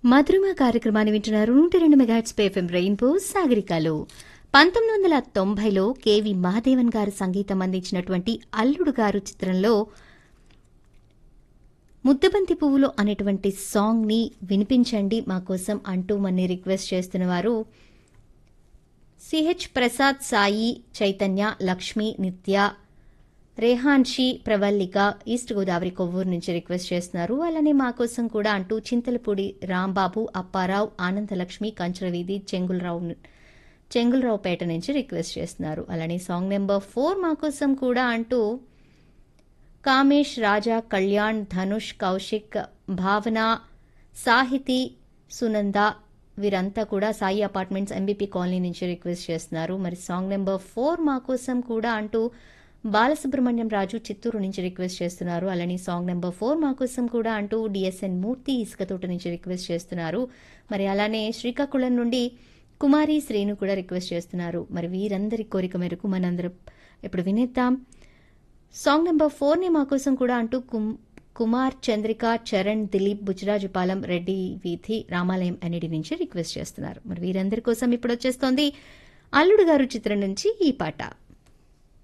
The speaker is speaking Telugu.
మధురిమ కార్యక్రమాన్ని వింటున్నారు నూట రెండు మెగాట్స్ పేఫెం రెయిన్బో సాగరికాలు పంతొమ్మిది వందల తొంభైలో కేవి మహాదేవన్ గారు సంగీతం అందించినటువంటి అల్లుడు గారు చిత్రంలో ముద్దబంతి పువ్వులు అనేటువంటి సాంగ్ని వినిపించండి మా కోసం అంటూ మన్ని రిక్వెస్ట్ చేస్తున్న వారు సిహెచ్ ప్రసాద్ సాయి చైతన్య లక్ష్మి నిత్య రేహాన్షి ప్రవల్లిక ఈస్ట్ గోదావరి కొవ్వూరు నుంచి రిక్వెస్ట్ చేస్తున్నారు అలానే మా కోసం కూడా అంటూ చింతలపూడి రాంబాబు అప్పారావు ఆనందలక్ష్మి కంచరవీధి చెంగులరావు చెంగులరావుపేట నుంచి రిక్వెస్ట్ చేస్తున్నారు అలానే సాంగ్ నెంబర్ ఫోర్ మా కోసం కూడా అంటూ కామేష్ రాజా కళ్యాణ్ ధనుష్ కౌశిక్ భావన సాహితి సునంద వీరంతా కూడా సాయి అపార్ట్మెంట్స్ ఎంబీపీ కాలనీ నుంచి రిక్వెస్ట్ చేస్తున్నారు మరి సాంగ్ నెంబర్ ఫోర్ మా కోసం కూడా అంటూ బాలసుబ్రహ్మణ్యం రాజు చిత్తూరు నుంచి రిక్వెస్ట్ చేస్తున్నారు అలానే సాంగ్ నెంబర్ ఫోర్ మా కోసం కూడా అంటూ డిఎస్ఎన్ మూర్తి ఇసుకతోట నుంచి రిక్వెస్ట్ చేస్తున్నారు మరి అలానే శ్రీకాకుళం నుండి కుమారి శ్రీను కూడా రిక్వెస్ట్ చేస్తున్నారు మరి వీరందరి కోరిక మేరకు మనందరం ఇప్పుడు వినేద్దాం సాంగ్ నెంబర్ ఫోర్ని మా కోసం కూడా అంటూ కుమ్ కుమార్ చంద్రిక చరణ్ దిలీప్ బుజ్రాజుపాలెం రెడ్డి వీధి రామాలయం ఎన్నిడి నుంచి రిక్వెస్ట్ చేస్తున్నారు మరి వీరందరి కోసం ఇప్పుడు వచ్చేస్తోంది అల్లుడు గారు చిత్రం నుంచి ఈ పాట